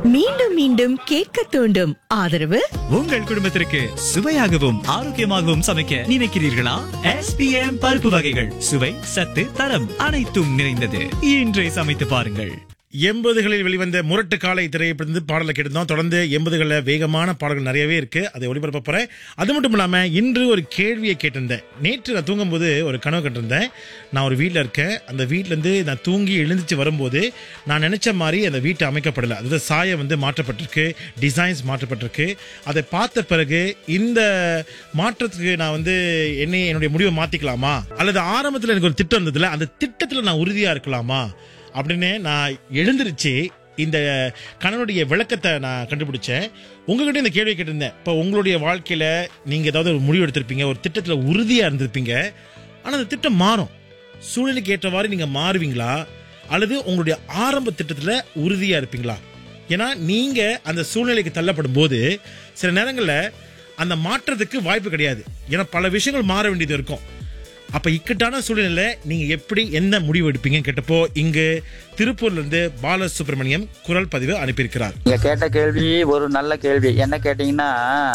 மீண்டும் மீண்டும் கேட்க தூண்டும் ஆதரவு உங்கள் குடும்பத்திற்கு சுவையாகவும் ஆரோக்கியமாகவும் சமைக்க நினைக்கிறீர்களா எஸ்பிஎம் பருப்பு வகைகள் சுவை சத்து தரம் அனைத்தும் நிறைந்தது இன்றே சமைத்து பாருங்கள் எண்பதுகளில் வெளிவந்த முரட்டு காலை திரைப்படத்து பாடலை கேட்டிருந்தோம் தொடர்ந்து எண்பதுகளில் வேகமான பாடல்கள் நிறையவே இருக்கு அதை ஒளிபரப்ப போறேன் அது மட்டும் இல்லாம இன்று ஒரு கேள்வியை கேட்டிருந்தேன் நேற்று நான் தூங்கும்போது ஒரு கனவு கண்டிருந்தேன் நான் ஒரு வீட்டில் இருக்கேன் அந்த வீட்ல இருந்து நான் தூங்கி எழுந்துச்சு வரும்போது நான் நினைச்ச மாதிரி அந்த வீட்டை அமைக்கப்படலை அதாவது சாயம் வந்து மாற்றப்பட்டிருக்கு டிசைன்ஸ் மாற்றப்பட்டிருக்கு அதை பார்த்த பிறகு இந்த மாற்றத்துக்கு நான் வந்து என்னை என்னுடைய முடிவை மாத்திக்கலாமா அல்லது ஆரம்பத்தில் எனக்கு ஒரு திட்டம் இருந்ததுல அந்த திட்டத்தில் நான் உறுதியா இருக்கலாமா அப்படின்னு நான் எழுந்திருச்சு இந்த கணவனுடைய விளக்கத்தை நான் கண்டுபிடிச்சேன் உங்ககிட்ட இந்த கேள்வி கேட்டிருந்தேன் இப்போ உங்களுடைய வாழ்க்கையில நீங்க ஏதாவது ஒரு முடிவு எடுத்திருப்பீங்க ஒரு திட்டத்துல உறுதியா இருந்திருப்பீங்க ஆனா அந்த திட்டம் மாறும் சூழ்நிலைக்கு ஏற்றவாறு நீங்க மாறுவீங்களா அல்லது உங்களுடைய ஆரம்ப திட்டத்துல உறுதியா இருப்பீங்களா ஏன்னா நீங்க அந்த சூழ்நிலைக்கு தள்ளப்படும் போது சில நேரங்கள்ல அந்த மாற்றத்துக்கு வாய்ப்பு கிடையாது ஏன்னா பல விஷயங்கள் மாற வேண்டியது இருக்கும் அப்ப இக்கட்டான சூழ்நிலையில நீங்க எப்படி என்ன முடிவு எடுப்பீங்கன்னு கேட்டப்போ இங்கு திருப்பூர்ல இருந்து பாலசுப்ரமணியம் குரல் பதிவு அனுப்பியிருக்கிறார் நீங்க கேட்ட கேள்வி ஒரு நல்ல கேள்வி என்ன கேட்டீங்கன்னா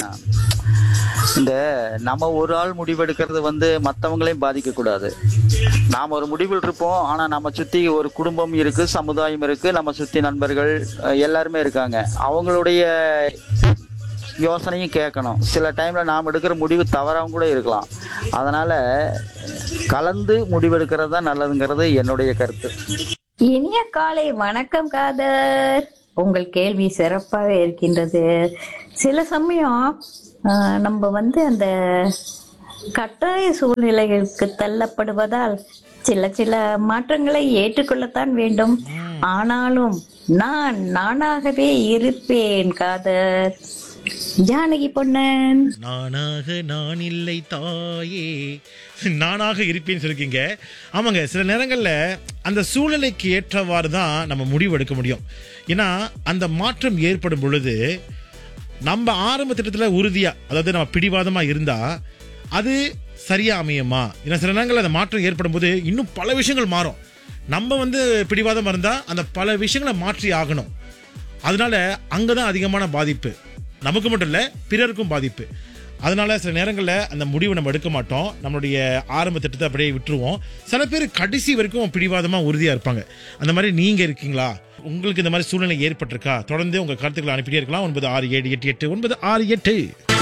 இந்த நம்ம ஒரு ஆள் முடிவெடுக்கிறது வந்து மற்றவங்களையும் பாதிக்க கூடாது நாம் ஒரு முடிவில் இருப்போம் ஆனா நம்ம சுத்தி ஒரு குடும்பம் இருக்கு சமுதாயம் இருக்கு நம்ம சுத்தி நண்பர்கள் அஹ், எல்லாருமே இருக்காங்க அவங்களுடைய யோசனையும் கேட்கணும் சில டைம்ல நாம் எடுக்கிற முடிவு தவறாகவும் கூட இருக்கலாம் அதனால கலந்து முடிவெடுக்கிறது தான் நல்லதுங்கிறது என்னுடைய கருத்து இனிய காலை வணக்கம் காதர் உங்கள் கேள்வி சிறப்பாக இருக்கின்றது சில சமயம் ஆஹ், நம்ம வந்து அந்த கட்டாய சூழ்நிலைகளுக்கு தள்ளப்படுவதால் சில சில மாற்றங்களை ஏற்றுக்கொள்ளத்தான் வேண்டும் ஆனாலும் நான் நானாகவே இருப்பேன் காதர் ஜானகி பொன்னன் நானாக நான் இல்லை தாயே நானாக இருப்பேன்னு சொல்லிருக்கீங்க ஆமாங்க சில நேரங்கள்ல அந்த சூழ்நிலைக்கு ஏற்றவாறு தான் நம்ம முடிவு எடுக்க முடியும் ஏன்னா அந்த மாற்றம் ஏற்படும் பொழுது நம்ம ஆரம்ப திட்டத்துல உறுதியா அதாவது நம்ம பிடிவாதமா இருந்தா அது சரியா அமையுமா ஏன்னா சில நேரங்கள்ல அந்த மாற்றம் ஏற்படும் போது இன்னும் பல விஷயங்கள் மாறும் நம்ம வந்து பிடிவாதமா இருந்தா அந்த பல விஷயங்களை மாற்றி ஆகணும் அதனால அங்கதான் அதிகமான பாதிப்பு நமக்கு மட்டும் இல்ல பிறருக்கும் பாதிப்பு அதனால சில நேரங்களில் அந்த முடிவை நம்ம எடுக்க மாட்டோம் நம்மளுடைய ஆரம்ப திட்டத்தை அப்படியே விட்டுருவோம் சில பேர் கடைசி வரைக்கும் பிடிவாதமா உறுதியா இருப்பாங்க அந்த மாதிரி நீங்க இருக்கீங்களா உங்களுக்கு இந்த மாதிரி சூழ்நிலை ஏற்பட்டிருக்கா தொடர்ந்து உங்க கருத்துக்களை அனுப்பிட்டே இருக்கலாம் ஒன்பது ஆறு ஏழு எட்டு எட்டு ஒன்பது ஆறு எட்டு